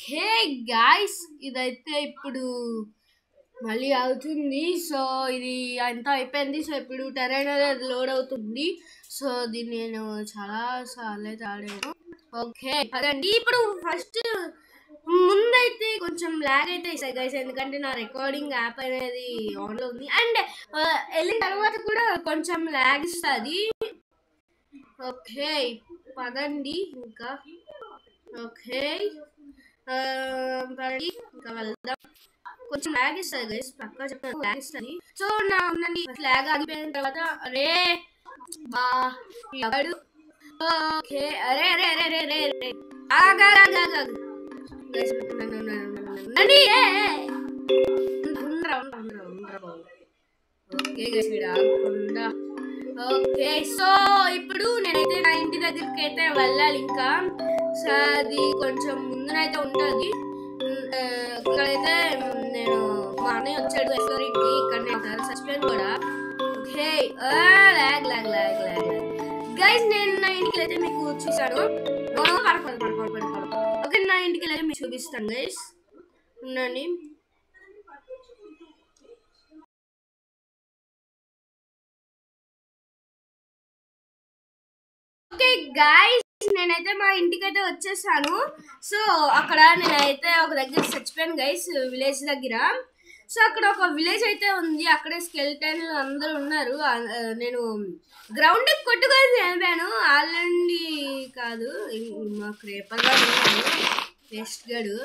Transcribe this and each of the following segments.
Okay guys ఇదైతే ఇప్పుడు మళ్ళీ అవుతుంది సో ఇది అంతా అయిపోయింది సో ఇప్పుడు టెరైన్ అనేది లోడ్ అవుతుంది సో దీన్ని నేను చాలా సార్లు అయితే ఆడాను ఓకే అదండి ఇప్పుడు ఫస్ట్ ముందైతే కొంచెం ల్యాగ్ అయితే ఇస్తాయి గైస్ ఎందుకంటే నా రికార్డింగ్ యాప్ అనేది ఆన్లో ఉంది అండ్ వెళ్ళిన తర్వాత కూడా కొంచెం ల్యాగ్ ఇస్తుంది ఓకే పదండి ఇంకా ఓకే ఆ, పదండి ఇంకా వెళ్దాం కొంచెం ల్యాగ్ ఇస్తుంది గైస్ పక్కా చెప్తాను ల్యాగ్ ఇస్తుంది సో నా ఉండండి ల్యాగ్ ఆగిపోయిన తర్వాత అరే బా ఎవడు ఓకే అరే అరే అరే అరే అరే అరే ఆగా ఆగా ఆగా గైస్ నన్ను నన్ను నన్ను ఏ ఉండరా ఉండరా ఉండరా ఉండరా బాబు ఓకే గైస్ వీడు ఆగకుండా ఓకే సో ఇప్పుడు నేనైతే నా ఇంటి దగ్గరికి అయితే వెళ్ళాలి ఇంకా సో అది కొంచెం ముందునైతే ఉంటుంది ఇక్కడైతే నేను మా అన్నయ్య వచ్చాడు రెస్టారెంట్కి ఇక్కడ నేను చచ్చిపోయాను కూడా okay lag lag lag lag guys నేను నా ఇంటికి అయితే మీకు చూసాను పడుకోండి పడుకోండి పడుకోండి ఓకే నా ఇంటికి అయితే మీకు చూపిస్తాను గైస్ ఉండండి ఓకే గాయస్ నేనైతే మా ఇంటికి అయితే వచ్చేసాను సో అక్కడ నేనైతే ఒక దగ్గర చచ్చిపోయాను గైస్ విలేజ్ దగ్గర సో అక్కడ ఒక విలేజ్ అయితే ఉంది అక్కడే స్కెల్టన్ అందరూ ఉన్నారు ఆ, ఆ, నేను గ్రౌండ్ కొట్టుకొని చనిపోయాను ఆల్రెండి కాదు ఇం- మా క్రేపర్ గాడు ఉన్నాడు వేస్ట్ గడు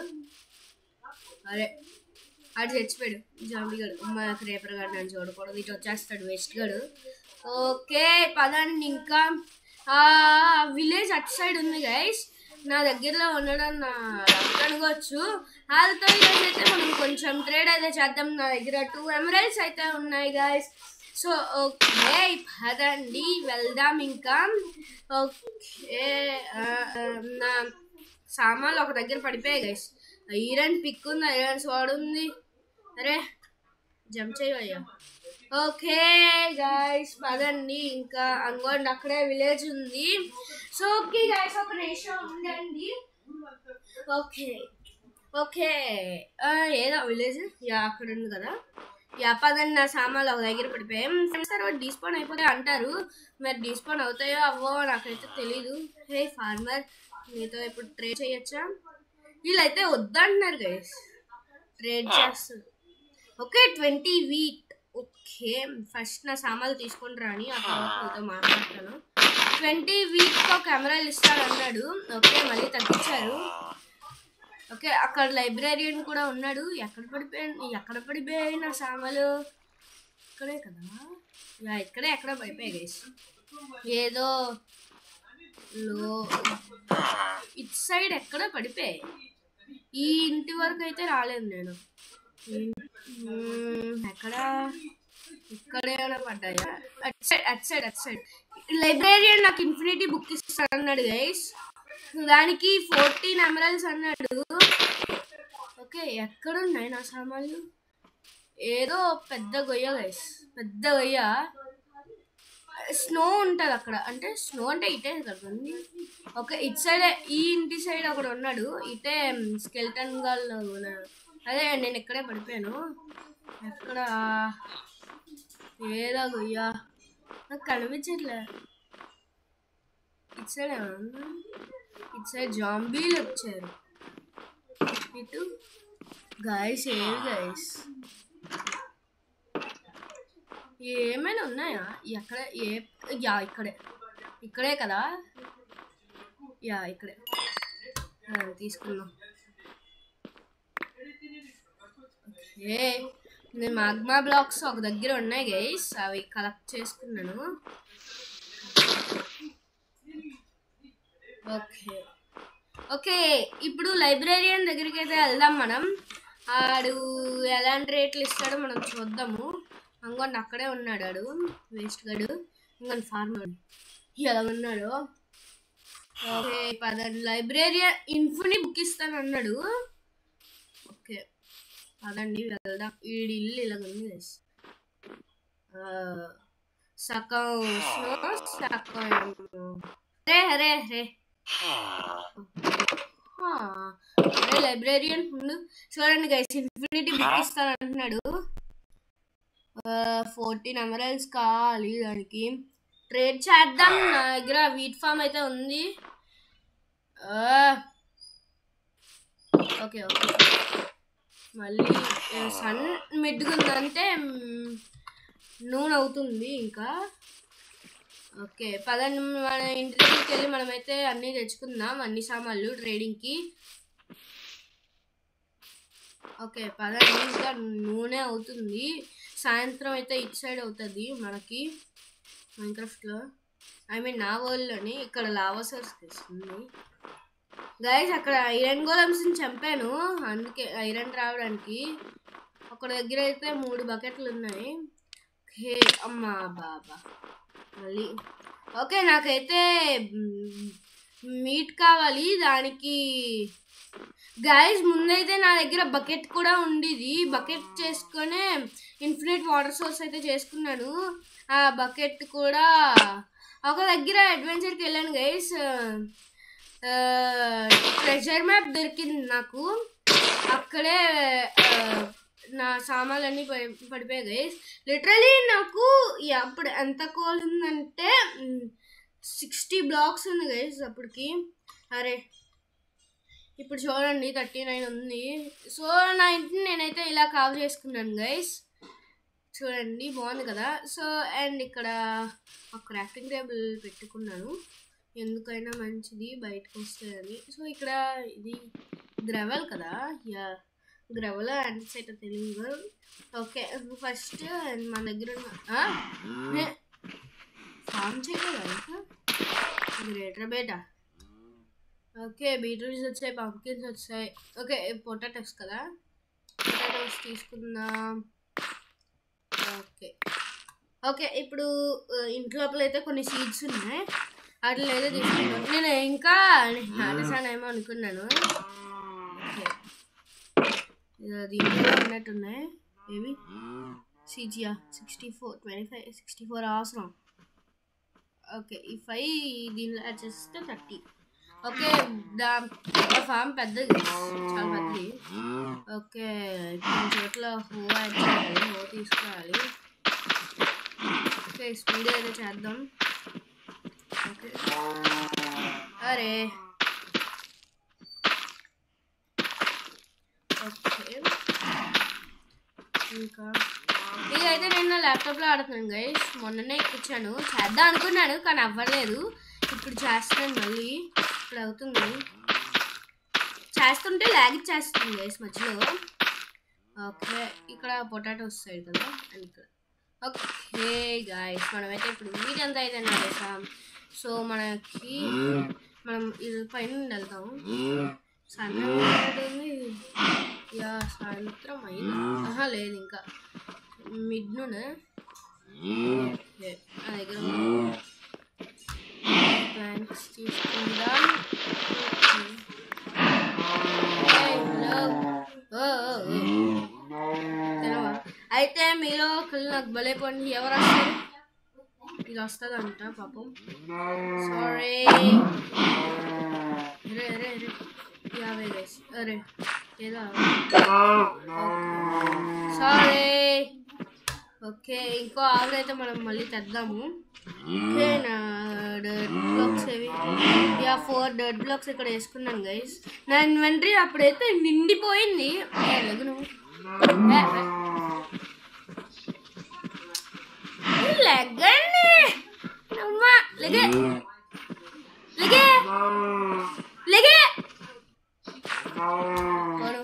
అరే ఆడు చచ్చిపోయాడు జాంబీ గడు మా క్రేపర్ గాడు నన్ను చూడకూడదు ఇటు వచ్చేస్తాడు వేస్ట్ గడు ఓకే పదండి ఇంకా ఆ విలేజ్ అటు సైడ్ ఉంది గైస్ నా దగ్గరలో ఉండడం నా లక్ అనుకోవచ్చు వాళ్ళతో ఈరోజు అయితే మనం కొంచెం ట్రేడ్ అయితే చేద్దాం నా దగ్గర టూ ఎమరల్స్ అయితే ఉన్నాయి గైస్ సో ఓకే పదండి వెళ్దాం ఇంకా ఓకే ఆ, ఆ, నా సామాన్లు ఒక దగ్గర పడిపోయాయి గైస్ ఐరన్ పిక్ ఉంది ఐరన్ స్వాడ్ ఉంది అరే జంప్ చేయవయ్యా ఓకే గాయస్ పదండి ఇంకా అంగోండి అక్కడే విలేజ్ ఉంది సో ఓకే గాయస్ ఒక నిమిషం ఉండండి ఓకే ఓకే ఆ, ఏదో విలేజ్ యా అక్కడ ఉంది కదా యా పదండి నా సామాన్లు ఒక దగ్గర పడిపోయాయి తర్వాత డిస్పౌన్ అయిపోతే అంటారు మరి డిస్పౌన్ అవుతాయో అవ్వో నాకైతే తెలీదు హే ఫార్మర్ మీతో ఇప్పుడు ట్రేడ్ చేయొచ్చా వీళ్ళైతే వద్దంటున్నారు గైస్ ట్రేడ్ చేస్తారు okay twenty wheat okay first నా సామాన్లు తీసుకొని రాని ఆ తర్వాత మీతో మాట్లాడతాను ట్వంటీ వీక్ ఒక కెమెరాలు ఇస్తాడు అన్నాడు ఓకే మళ్ళీ తగ్గించారు ఓకే అక్కడ లైబ్రరీయన్ కూడా ఉన్నాడు ఎక్కడ పడిపోయాను ఎక్కడ పడిపోయాయి నా సామాన్లు ఇక్కడే కదా యా ఇక్కడే ఎక్కడ పడిపోయాయి గైస్ ఏదో లో ఇటు సైడ్ ఎక్కడ పడిపోయాయి ఈ ఇంటి వరకు అయితే రాలేదు నేను మ్మ్, ఎక్కడ ఇక్కడే పడ్డాయా at side at side at side librarian నాకు ఇన్ఫినిటీ బుక్ ఇస్తాను అన్నాడు గైస్ దానికి ఫోర్టీన్ ఎమరల్స్ అన్నాడు ఓకే ఎక్కడ ఉన్నాయి నా సామాన్లు ఏదో పెద్ద గొయ్య గైస్ పెద్ద గొయ్య స్నో ఉంటుంది అక్కడ అంటే స్నో అంటే ఇటే కదా ఉంది ఓకే ఇటు సైడ్ ఈ ఇంటి సైడ్ ఒకడు ఉన్నాడు ఇటే స్కెల్టన్ గాళ్ళు ఉన్నారు. అదే నేను ఇక్కడే పడిపోయాను ఎక్కడ ఏదో గొయ్యా నాకు కనిపించట్లే ఇటు సైడ్ ఏమన్నా ఇటు సైడ్ జాంబీలు వచ్చారు ఇటు గాయస్ ఏవి గాయస్ ఏమైనా ఉన్నాయా ఎక్కడ ఏ యా ఇక్కడే ఇక్కడే కదా యా ఇక్కడే ఆ, తీసుకుందాం ఓకే నేను మాగ్మా బ్లాక్స్ ఒక దగ్గర ఉన్నాయి గైస్ అవి కలెక్ట్ చేసుకున్నాను ఓకే ఓకే ఇప్పుడు లైబ్రేరియన్ దగ్గరికి అయితే వెళ్దాం మనం ఆడు ఎలాంటి రేట్లు ఇస్తాడో మనం చూద్దాము అంగోండి అక్కడే ఉన్నాడు ఆడు వేస్ట్ గడు ఇంకొన్ని ఫార్మర్ ఎలా ఉన్నాడు ఓకే పదండి లైబ్రేరియన్ ఇన్ఫోని బుక్ ఇస్తాను అన్నాడు ఓకే పదండి వెళ్దాం వీడి ఇల్లు ఇలా ఉంది guys. ఆ, సగం snow, సగం అరే అరే అరే అరే లైబ్రేరియన్ ముందు చూడండి గైస్ ఇన్ఫినిటీ బిగ్ ఇస్తాను అంటున్నాడు ఫోర్టీన్ ఎమరల్స్ కావాలి దానికి ట్రేడ్ చేద్దాం నా దగ్గర వీట్ ఫామ్ అయితే ఉంది ఓకే ఓకే మళ్ళీ సన్ మిడ్గుందంటే నూనె అవుతుంది ఇంకా ఓకే పదండి మన ఇంటి దగ్గరికి వెళ్ళి మనమైతే అన్నీ తెచ్చుకుందాం అన్ని సామాన్లు ట్రేడింగ్కి ఓకే పదండి ఇంకా నూనె అవుతుంది సాయంత్రం అయితే ఇటు సైడ్ అవుతుంది మనకి మైన్క్రాఫ్ట్లో ఐ మీన్ నా వరల్డ్లోని ఇక్కడ లావా సోర్స్ తెస్తుంది గైస్ అక్కడ ఐరన్ గోలమ్స్ని చంపాను అందుకే ఐరన్ రావడానికి ఒక దగ్గర అయితే మూడు బకెట్లు ఉన్నాయి హే అమ్మా బాబా మళ్ళీ ఓకే నాకైతే మీట్ కావాలి దానికి గాయస్ ముందైతే నా దగ్గర బకెట్ కూడా ఉండేది బకెట్ చేసుకొని ఇన్ఫినిట్ వాటర్ సోర్స్ అయితే చేసుకున్నాను ఆ బకెట్ కూడా ఒక దగ్గర అడ్వెంచర్కి వెళ్ళాను గైస్ ట్రెజర్ మ్యాప్ దొరికింది నాకు అక్కడే ఆ, నా సామాన్లన్నీ పడి పడిపోయాయి గైస్ లిటరలీ నాకు ఈ అప్పుడు ఎంత కోల్ ఉందంటే సిక్స్టీ బ్లాక్స్ ఉంది గైస్ అప్పటికి అరే ఇప్పుడు చూడండి థర్టీ నైన్ ఉంది సో నా ఇంటిని నేనైతే ఇలా కవర్ చేసుకున్నాను గైస్ చూడండి బాగుంది కదా సో అండ్ ఇక్కడ ఒక క్రాఫ్టింగ్ టేబుల్ పెట్టుకున్నాను ఎందుకైనా మంచిది బయటకు వస్తుందని సో ఇక్కడ ఇది గ్రెవెల్ కదా yeah gravel and Telugu okay first మన దగ్గర ఉన్న ఫామ్ చేయలేదు గ్రేటర్ బేటా ఓకే బీట్రూట్స్ వచ్చాయి పంకిన్స్ వచ్చాయి ఓకే పొటాటోస్ కదా పొటాటోస్ తీసుకుందాం ఓకే ఓకే ఇప్పుడు ఆ, ఇంటి లోపల అయితే కొన్ని సీడ్స్ ఉన్నాయి వాటిలో ఏదో తీసుకున్నాను నేను ఇంకా నాటేసానేమో అనుకున్నాను ఓకే. ఇదో దీంట్లో ఉన్నట్టున్నాయి ఏవి సీజియా sixty four twenty five sixty four అవసరం ఓకే ఈ ఫైవ్ దీనిలో యాడ్ చేస్తే థర్టీ ఓకే దా ఫామ్ పెద్దది చాలా పెద్దది ఓకే ఇప్పుడు చేతిలో హో యాడ్ చేయాలి హో తీసుకోవాలి ఓకే స్పీడ్ అయితే చేద్దాం ఓకే అరే ఓకే ఇంకా ఇదైతే నేను నా ల్యాప్టాప్లో ఆడుతున్నాను గైస్ మొన్ననే ఎక్కించాను చేద్దాం అనుకున్నాను కానీ అవ్వలేదు ఇప్పుడు చేస్తున్నాను మళ్ళీ ఇప్పుడు అవుతుంది చేస్తుంటే లాగ్ ఇచ్చేస్తుంది గైస్ మధ్యలో ఓకే ఇక్కడ పొటాటో వస్తాయి కదా అండ్ ఇక్కడ ఓకే గాయస్ మనమైతే ఇప్పుడు వీటంతా అయితే చేసాం సో మనకి మనం ఇది పైన నుండి వెళ్తాం సాయంత్రం అవుతుంది. యా సాయంత్రం అయింది ఆహా లేదు ఇంకా మిడ్ నూనె ఓకే నా దగ్గర ప్లాంట్స్ తీసుకుందాం ఓకే హలో ఓ ఓ, ఓ. తెలవా? అయితే మీలో ఒకళ్ళు నాకు భలే పండి ఎవరు వస్తారు ఇది వస్తుందంట పాపం సారీ అరే అరే అరే యాభై గైస్ అరే ఏదో సారీ ఓకే ఇంకో ఆవులు అయితే మనం మళ్ళీ తెద్దాము ఓకే నా డర్ట్ బ్లాక్స్ ఏవి యా ఫోర్ డర్ట్ బ్లాక్స్ ఇక్కడ వేసుకున్నాను గైస్ నా ఇన్వెంటరీ అప్పుడైతే నిండిపోయింది ఏ, లెగు నువ్వు ఏ, ఏ. లెగ్గండి అమ్మా లెగే లెగే లెగే పోను.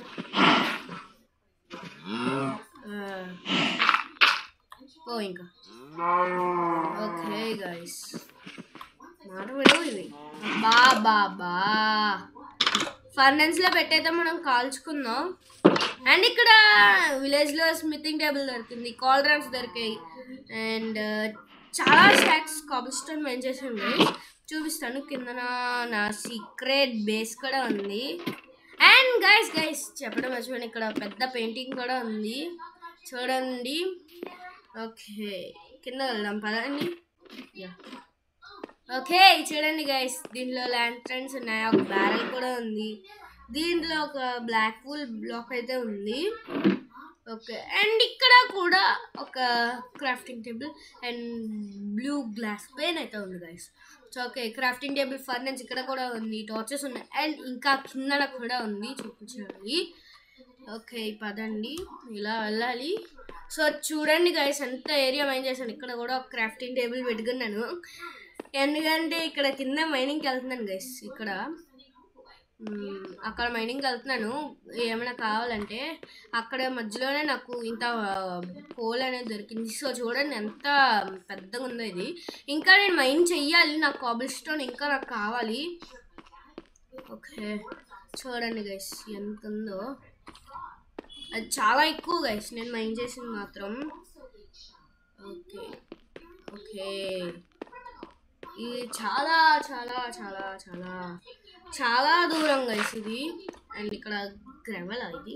ఆ. పో ఇంకా ఓకే గైస్ మాట వినవు ఇవి బా బా బా ఫర్నెన్స్ లో పెట్టయితే మనం కాల్చుకుందాం అండ్ ఇక్కడ విలేజ్ లో స్మితింగ్ టేబుల్ దొరికింది కాల్ డ్రమ్స్ దొరికాయి అండ్ చాలా స్టాక్స్ కాబుల్ స్టోన్ మెయిన్ చేసి ఉన్నాయి చూపిస్తాను కింద నా సీక్రెట్ బేస్ కూడా ఉంది అండ్ గైస్ గైస్ చెప్పడం మర్చిపోయాను ఇక్కడ పెద్ద పెయింటింగ్ కూడా ఉంది చూడండి ఓకే కింద వెళ్దాం పదండి యా ఓకే చూడండి గైస్ దీనిలో ల్యాంటర్న్స్ ఉన్నాయి ఒక బ్యారల్ కూడా ఉంది దీంట్లో ఒక బ్లాక్ వూల్ బ్లాక్ అయితే ఉంది ఓకే అండ్ ఇక్కడ కూడా ఒక crafting table and blue glass pane అయితే ఉంది guys so okay crafting table furnace ఇక్కడ కూడా ఉంది టార్చెస్ ఉన్నాయి అండ్ ఇంకా కిందన కూడా ఉంది చూపించాలి ఓకే పదండి ఇలా వెళ్ళాలి సో చూడండి గైస్ ఎంత ఏరియా మైన్ చేశాను ఇక్కడ కూడా ఒక క్రాఫ్టింగ్ టేబుల్ పెట్టుకున్నాను ఎందుకంటే ఇక్కడ కింద మైనింగ్కి వెళ్తున్నాను గైస్ ఇక్కడ మ్మ్, అక్కడ మైనింగ్కి వెళ్తున్నాను ఏమైనా కావాలంటే అక్కడ మధ్యలోనే నాకు ఇంత హోల్ అనేది దొరికింది సో చూడండి ఎంత పెద్దగా ఉందో ఇది ఇంకా నేను మైన్ చెయ్యాలి నాకు కాబుల్ స్టోన్ ఇంకా నాకు కావాలి ఓకే చూడండి గైస్ ఎంత ఉందో అది చాలా ఎక్కువ గైస్ నేను మైన్ చేసింది మాత్రం ఓకే ఓకే ఇది చాలా చాలా చాలా చాలా చాలా దూరం గైస్ ఇది అండ్ ఇక్కడ గ్రెవెల్ ఇది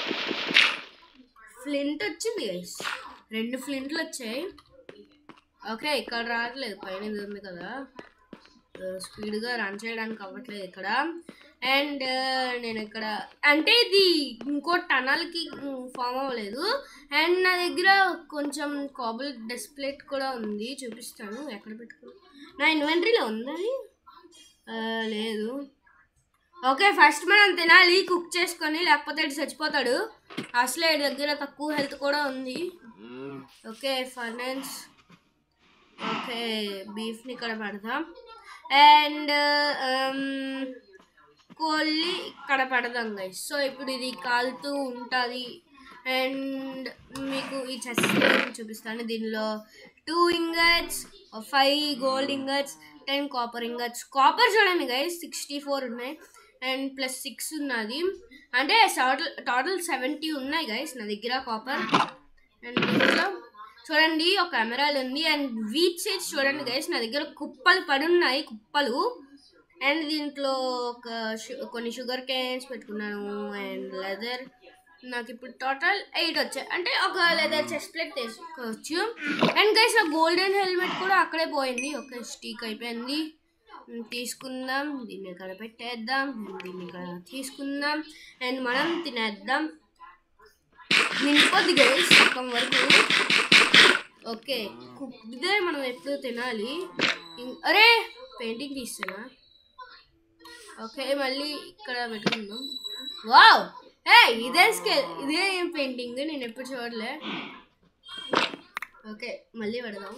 ఫ్లింట్ వచ్చింది గైస్ రెండు ఫ్లింట్లు వచ్చాయి ఓకే ఇక్కడ రావట్లేదు పైన ఇది ఉంది కదా స్పీడ్గా రన్ చేయడానికి అవ్వట్లేదు ఇక్కడ అండ్ నేను ఇక్కడ అంటే ఇది ఇంకో టనల్కి ఫామ్ అవ్వలేదు అండ్ నా దగ్గర కొంచెం కాబుల్ డిస్ప్లేట్ కూడా ఉంది చూపిస్తాను ఎక్కడ పెట్టుకో నా ఇన్వెంటరీలో ఉంది అది ఆ, లేదు ఓకే ఫస్ట్ మనం తినాలి కుక్ చేసుకొని లేకపోతే ఇటు చచ్చిపోతాడు అసలే ఇటు దగ్గర తక్కువ హెల్త్ కూడా ఉంది ఓకే ఫైనాన్స్ ఓకే బీఫ్ని ఇక్కడ పెడదాం అండ్ కోళ్ళి ఇక్కడ పెడదాం గైస్ సో ఇప్పుడు ఇది కాలుతూ ఉంటుంది అండ్ మీకు ఈ చెస్ చూపిస్తాను దీనిలో two ingots five gold ingots ten copper ingots copper చూడండి గైస్ సిక్స్టీ ఫోర్ ఉన్నాయి అండ్ ప్లస్ సిక్స్ ఉన్నది అంటే టోటల్ టోటల్ సెవెంటీ ఉన్నాయి గైస్ నా దగ్గర కాపర్ అండ్ దీంట్లో చూడండి ఒక ఎమరాల్ ఉంది అండ్ వీట్ సీడ్స్ చూడండి గైస్ నా దగ్గర కుప్పలు పడి ఉన్నాయి కుప్పలు అండ్ దీంట్లో ఒక షు- కొన్ని షుగర్ క్యాన్స్ పెట్టుకున్నాను అండ్ లెదర్ నాకు ఇప్పుడు టోటల్ ఎయిట్ వచ్చాయి అంటే ఒక లెదర్ చెస్ట్ ప్లేట్ తీసుకోవచ్చు అండ్ గైస్ ఆ గోల్డెన్ హెల్మెట్ కూడా అక్కడే పోయింది ఒక స్టీక్ అయిపోయింది ఉమ్, తీసుకుందాం దీన్ని ఇక్కడ పెట్టేద్దాం and దీన్ని ఇక్కడ తీసుకుందాం అండ్ మనం తినేద్దాం నిండిపోద్ది గైస్ సగం వరకు ఓకే కుక్దే మనం ఎప్పుడు తినాలి ఇం- అరే పెయింటింగ్ తీస్తున్నా ఓకే మళ్ళీ ఇక్కడ పెట్టుకుందాం వావ్ ఏ ఇదే స్కేల్ ఇదే పెయింటింగ్ నేను ఎప్పుడు చూడలే ఓకే మళ్ళీ పెడదాం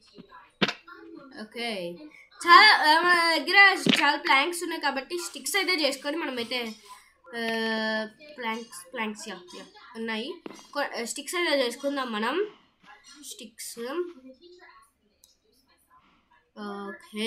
ఓకే చాలా ఆ, మన దగ్గర చాలా ప్లాంక్స్ ఉన్నాయి కాబట్టి స్టిక్స్ అయితే చేసుకొని మనమైతే ప్లాంక్స్ ప్లాంక్స్ యా యా ఉన్నాయి స్టిక్స్ అయితే చేసుకుందాం మనం స్టిక్స్ ఓకే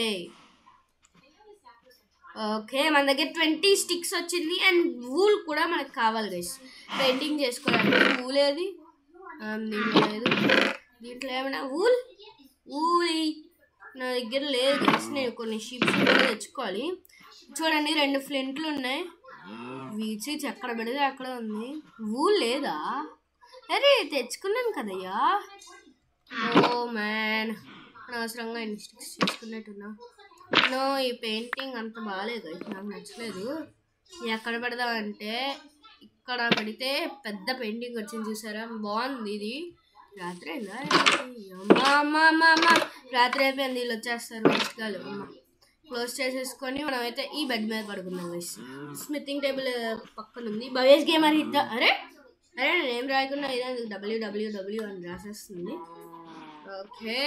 ఓకే మన దగ్గర ట్వంటీ స్టిక్స్ వచ్చింది అండ్ వూల్ కూడా మనకు కావాలి గైస్ పెయింటింగ్ చేసుకోవడానికి వూల్ ఏది ఆ, దీంట్లో లేదు దీంట్లో ఏమైనా వూల్ ఊలి నా దగ్గర లేదు గైస్ నేను కొన్ని షీప్స్ కూడా తెచ్చుకోవాలి చూడండి రెండు ఫ్లింట్లు ఉన్నాయి వీచి ఎక్కడ పెడితే అక్కడ ఉంది వూల్ లేదా అరే తెచ్చుకున్నాను కదయ్యా ఓ మ్యాన్ అనవసరంగా ఎన్ని స్టిక్స్ చేసుకున్నట్టున్నా నో ఈ పెయింటింగ్ అంత బాగాలేదు guys. నాకు నచ్చలేదు ఎక్కడ పెడదామంటే ఇక్కడ పెడితే పెద్ద పెయింటింగ్ వచ్చింది చూసారా బాగుంది ఇది రాత్రి అయిందా అమ్మా అమ్మా అమ్మా అమ్మా రాత్రి అయిపోయింది వీళ్ళు వచ్చేస్తారు వేస్ట్ కాదు అమ్మ క్లోజ్ చేసేసుకొని మనం అయితే ఈ బెడ్ మీద పడుకుందాం గైస్ స్మితింగ్ టేబుల్ పక్కన ఉంది భవేష్ గేమర్ హిట్ అరే అరే నేను ఏం రాయకుండా ఇదే డబ్ల్యూ డబ్ల్యూ డబ్ల్యూ అని రాసేస్తుంది ఓకే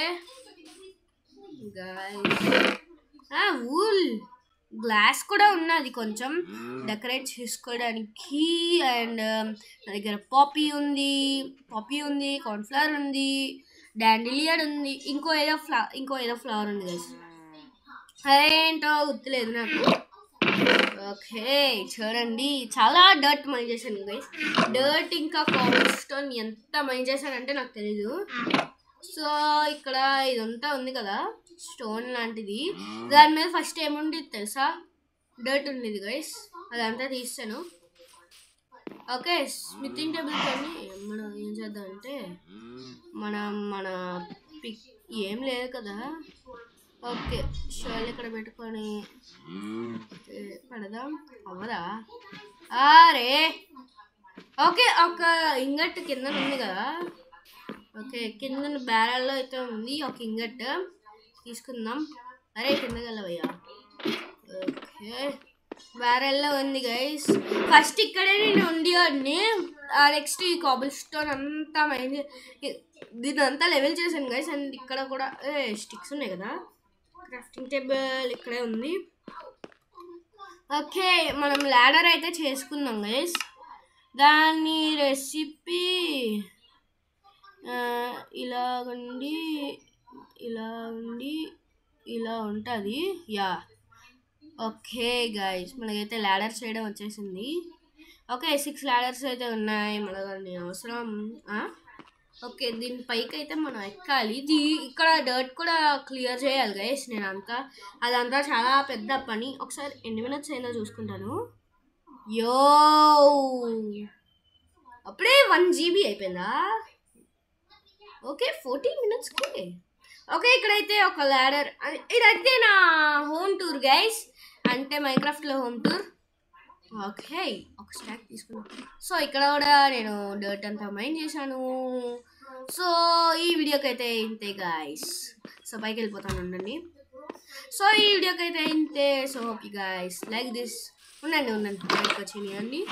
ఊల్ గ్లాస్ కూడా ఉన్నది కొంచెం డెకరేట్ చేసుకోవడానికి అండ్ నా దగ్గర పాపీ ఉంది పాపీ ఉంది కార్న్ఫ్లవర్ ఉంది డాండిలియడ్ ఉంది ఇంకో ఏదో ఫ్లా ఇంకో ఏదో ఫ్లవర్ ఉంది గైస్ అదేంటో గుర్తులేదు నాకు ఓకే చూడండి చాలా డర్ట్ మైన్ చేశాను గైస్ డర్ట్ ఇంకా కామన్ స్టోన్ ఎంత మైన్ చేశానంటే నాకు తెలీదు సో ఇక్కడ ఇదంతా ఉంది కదా స్టోన్ లాంటిది దాని మీద ఫస్ట్ ఏముంది తెలుసా డర్ట్ ఉండేది గైస్ అదంతా తీస్తాను ఓకే స్మితింగ్ టేబుల్ కానీ మనం ఏం చేద్దాం అంటే మనం మన పిక్ ఏం లేదు కదా ఓకే షోల్ ఇక్కడ పెట్టుకొని ఓకే, పెడదాం అవ్వదా అరే ఓకే ఒక ఇంగట్ కింద ఉంది కదా ఓకే కింద బ్యారల్లో అయితే ఉంది ఒక ఇంగట్ తీసుకుందాం అరే కింద వెళ్ళవయ్యా ఓకే బ్యారెల్లో ఉంది గైస్ ఫస్ట్ ఇక్కడే నేను ఉండేవాడిని నెక్స్ట్ ఈ కాబుల్ స్టోన్ అంతా మైండ్ దీని అంతా లెవెల్ చేశాను గైస్ అండ్ ఇక్కడ కూడా స్టిక్స్ ఉన్నాయి కదా క్రాఫ్టింగ్ టేబుల్ ఇక్కడే ఉంది ఓకే మనం ల్యాడర్ అయితే చేసుకుందాం గైస్ దాని రెసిపీ ఇలా ఉండి ఇలా ఉండి ఇలా ఉంటుంది యా ఓకే గైస్ మనకైతే ల్యాడర్స్ చేయడం వచ్చేసింది ఓకే సిక్స్ ల్యాడర్స్ అయితే ఉన్నాయి మనకి అవసరం ఆ? ఓకే దీని పైకి అయితే మనం ఎక్కాలి ఇది ఇక్కడ డర్ట్ కూడా క్లియర్ చేయాలి గైస్ నేను అంతా అదంతా చాలా పెద్ద పని ఒకసారి ఎన్ని మినిట్స్ అయిందో చూసుకుంటాను యో అప్పుడే వన్ జీబీ అయిపోయిందా ఓకే ఫోర్టీన్ మినిట్స్కి ఓకే ఇక్కడైతే ఒక ల్యాడర్ ఇదైతే నా హోమ్ టూర్ గైస్ అంటే మైక్రాఫ్ట్లో హోమ్ టూర్ ఓకే ఒక స్టాక్ తీసుకున్నాను సో ఇక్కడ కూడా నేను డర్ట్ అంతా మైండ్ చేశాను సో ఈ వీడియోకి అయితే ఇంతే గాయస్ సో పైకి వెళ్ళిపోతాను ఉండండి సో ఈ వీడియోకి అయితే ఇంతే so hope you guys like this ఉండండి ఉండండి బయటకు వచ్చేయండి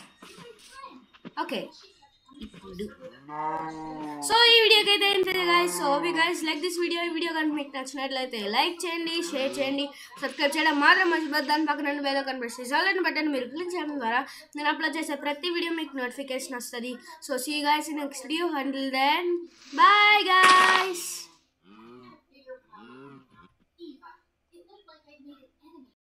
ఓకే ఇప్పుడు సో ఈ వీడియోకి అయితే ఇంతే guys so hope you guys like this video ఈ వీడియో కనుక మీకు నచ్చినట్లయితే లైక్ చేయండి షేర్ చేయండి సబ్స్క్రైబ్ చేయడం మాత్రం మర్చిపోద్దు దాని పక్కన రెండు వేల కనిపిస్తుంది చాలని బటన్ మీరు క్లిక్ చేయడం ద్వారా నేను అప్లోడ్ చేసే ప్రతి వీడియో మీకు నోటిఫికేషన్ వస్తుంది so see guys next video hundred then bye guys